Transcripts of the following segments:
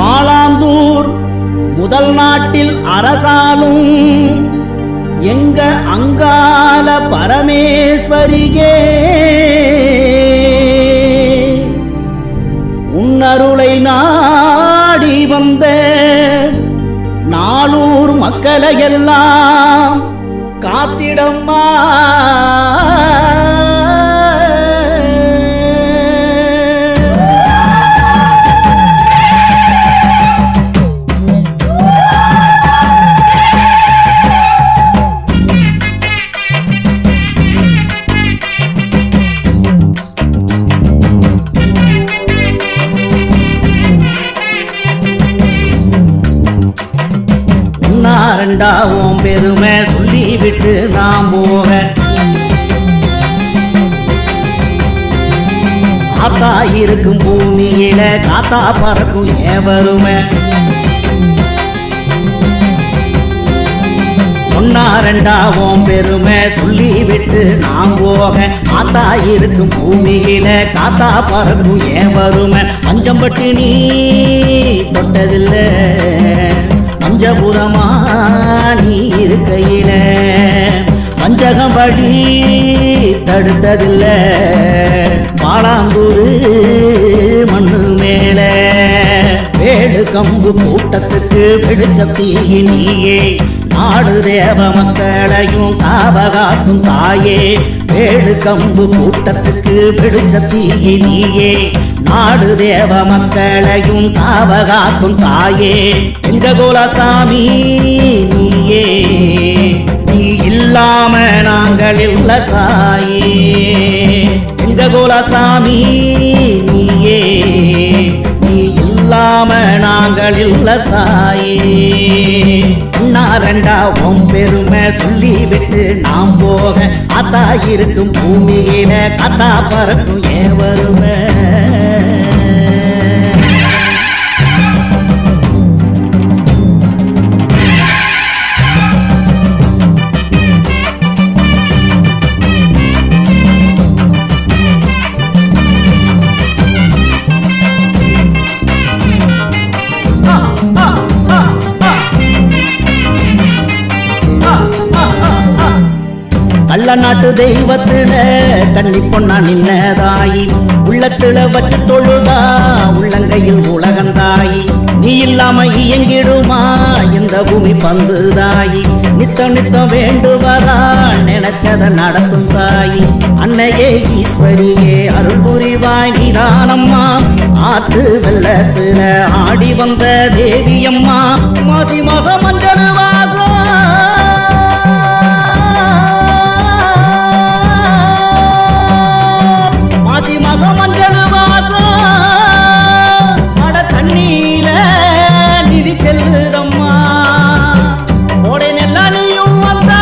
பாலாந்தூர் முதல் நாட்டில் அரசாலும் எங்க அங்கால பரமேஸ்வரியே உன்னருளை நாடி வந்த நாளூர் மக்களையெல்லாம் காத்திடம்மா உன்னா ரெண்டாவும் பெருமை சொல்லிவிட்டு நாம் போக காத்தா இருக்கும் பூமியில காத்தா பறக்கும் ஏன் வருமை ஒன்னா ரெண்டாவும் பெருமை சொல்லிவிட்டு நாம் போக காத்தா இருக்கும் பூமியில காத்தா பறக்கும் ஏன் வருமை பஞ்சம்பட்டு நீ தொட்டதில்ல பஞ்சபுரமா நீ இருக்கையில பஞ்சகம் படி தடுத்ததில்ல பாலாம்பூரு மண்ணு மேல வேடு கம்பு கூட்டத்துக்கு வெளிச்சத்தீ நீயே நாடு தேவ மக்களையும் காவகாக்கும் தாயே வேடு கம்பு கூட்டத்துக்கு வெளிச்சத்தீ நீயே நாடு தேவ மக்களையும் காவகாக்கும் தாயே எங்க கோலசாமி நீயே நீ இல்லாம நாங்கள் இல்ல தாயே எங்க கோலசாமி நீயே நீ இல்லாம நாங்கள் இல்ல தாயே அண்ணா ரெண்டா உன் பெருமை சொல்லிவிட்டு நாம் போக அத்தா இருக்கும் பூமியில கத்தா பறக்கும் ஏன் வருமை கள்ள நாட்டு தெய்வத்துல கன்னி பொண்ணா நின்னதாயி உள்ளத்துல வச்சு தொழுதா உள்ளங்கையில் உலகந்தாயி நீ இல்லாம இயங்கிடுமா இந்த பூமி பந்துதாயி நித்த நித்தம் வேண்டுவதா நினைச்சத நடத்தும் தாயி அன்னையே ஈஸ்வரியே அருள் புரிவாய் நிதானம்மா ஆற்று வெள்ளத்துல ஆடி வந்த தேவியம்மா மாசி மாசம் மஞ்சள் வாசம் மாசி மாசம் மஞ்சள் வாசம் மட தண்ணீல நிதி செல்லுதம்மா ஓடை நெல்லா நீயும் வந்தா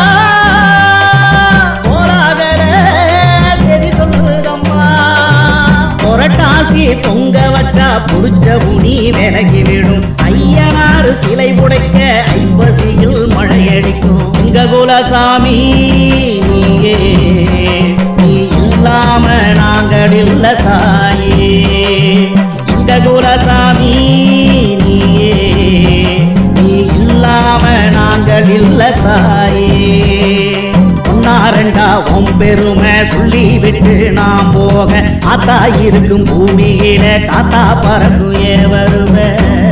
போராகல சரி சொல்லுதம்மா புரட்டாசி பொங்க வச்சா புடிச்ச உனி விலகி விடும் ஐயனாறு சிலை புடைக்க ஐப்பசியில் மழையடிக்கும் எங்க குலசாமி நீயே நீ இல்லாம நாங்கள் இல்ல தாயே எங்க குலசாமி நீயே நீ இல்லாம நாங்கள் இல்ல தாயே ஒன்னா ரெண்டா உன் பெருமை சொல்லிவிட்டு நாம் போக ஆத்தா இருக்கும் பூமியில காத்தா பறக்கும் ஏ வருவே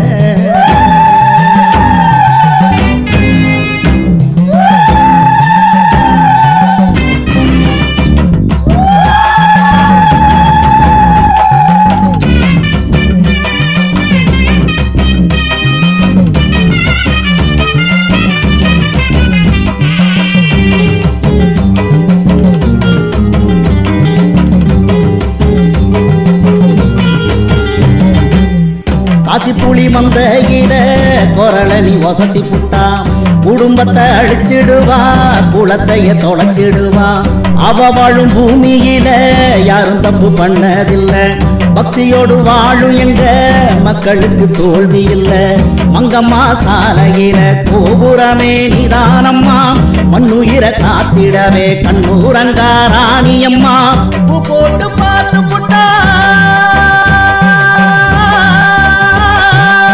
காசி புளி மந்தையில குரளனி வசத்தி புட்டா குடும்பத்தை அழிச்சிடுவா குலத்தைய தொலைச்சிடுவா அவ வாழும் பூமியில யாரும் தப்பு பண்ணதில்ல பக்தியோடு வாழும் எங்க மக்களுக்கு தோல்வி இல்ல மங்கம்மா சாலையில கோபுரமே நிதானம்மா மண்ணுயிர காத்திடவே கண்ணூரங்கா ராணியம்மா பூ போட்டு பார்த்து புட்டா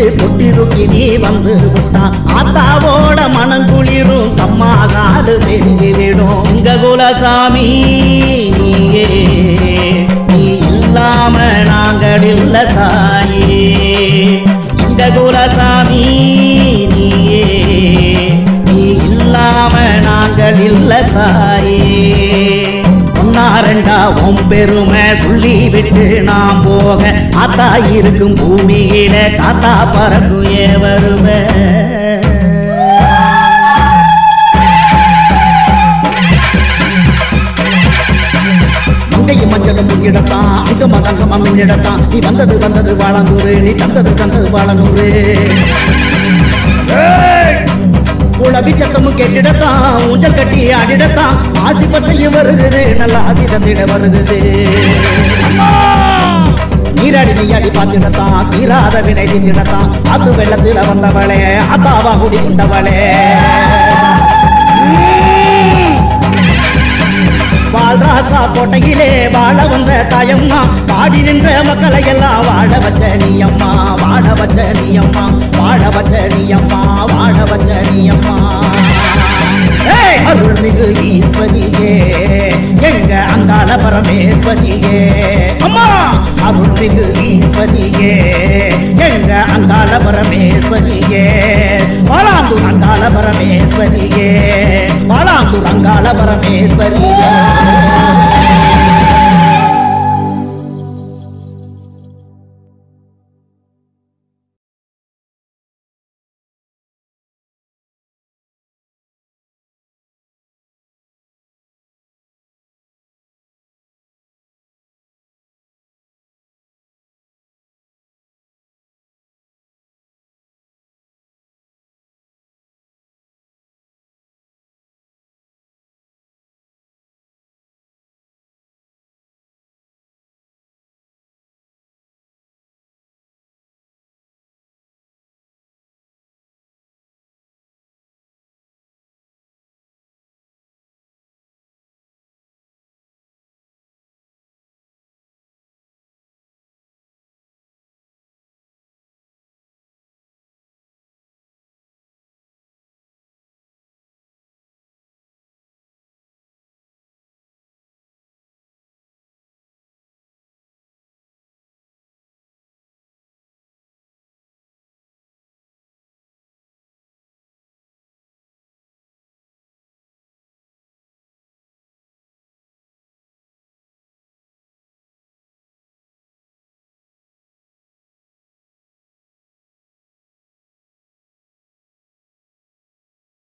பொட்டி தூக்கி நீ வந்து விட்டான் ஆத்தாவோட மனங்குளிரும் கம்மா காது பெருகி விடும் உங்க குலசாமி நீயே நீ இல்லாம நாங்கள் இல்ல தாயே இந்த குலசாமி நீயே நீ இல்லாம நாங்கள் இல்ல தாயே ஒன்னா ரெண்டா உன் பெருமை சொல்லி விட்டு நாம் போக ஆத்தா இருக்கும் பூமியில காத்தா பறக்கும் ஏ வருவே மங்கையும் மஞ்சளும் முன்னிடத்தான் அங்கம தங்கம முன்னிடத்தான் நீ வந்தது வந்தது வாழந்தூரு நீ தந்தது தந்தது வாழனூரு குழவி சத்தமும் கேட்டிடத்தான் ஊஞ்சல் கட்டி ஆடிடத்தான் ஆசி பச்சையும் வருகுது நல்ல ஆசி தந்திட வருகுது நீராடி நீயாடி பார்த்திடத்தான் தீராத வினை திட்டிடத்தான் ஆத்து வெள்ளத்துல வந்தவளே அத்தாவா குடி கொண்டவளே வாழ்ராசா கோட்டையிலே வாழ வந்த தாயம்மா பாடி நின்ற மக்களை எல்லாம் வாழ வச்ச நீயம்மா வாழ வச்ச நீயம்மா வாழ வச்ச நீயம்மா வாழ வச்ச நீயம்மா ஏய், அருள்மிகு ஈஸ்வரியே எங்க அங்காள பரமேஸ்வரியே அம்மா அருள்மிகு ஈஸ்வரியே எங்க அங்காள பரமேஸ்வரியே வாழாந்தூர் அங்காள பரமேஸ்வரியே வாழாந்தூர் அங்காள பரமேஸ்வரியே